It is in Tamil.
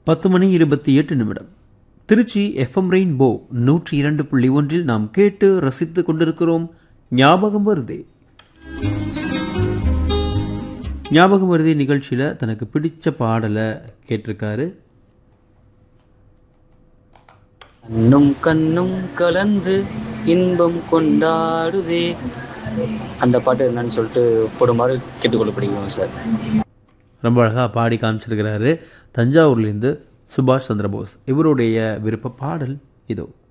பத்து மணி இருபத்தி எட்டு நிமிடம் திருச்சி எஃப்எம் ரெயின்போ நூற்றி இரண்டு புள்ளி ஒன்றில் நாம் கேட்டு ரசித்துக் கொண்டிருக்கிறோம் ஞாபகம் வருதே ஞாபகம் வருதே நிகழ்ச்சியில் தனக்கு பிடிச்ச பாடலை கேட்டிருக்காரு கண்ணும் கண்ணும் கலந்து இன்பம் கொண்டாடுதே அந்த பாட்டு என்னன்னு சொல்லிட்டு போடுமாறு கேட்டுக்கொள்ளப்படுகிறோம் சார் ரொம்ப அழகாக பாடி காமிச்சிருக்கிறாரு தஞ்சாவூர்லேருந்து சுபாஷ் சந்திரபோஸ் இவருடைய விருப்ப பாடல் இதோ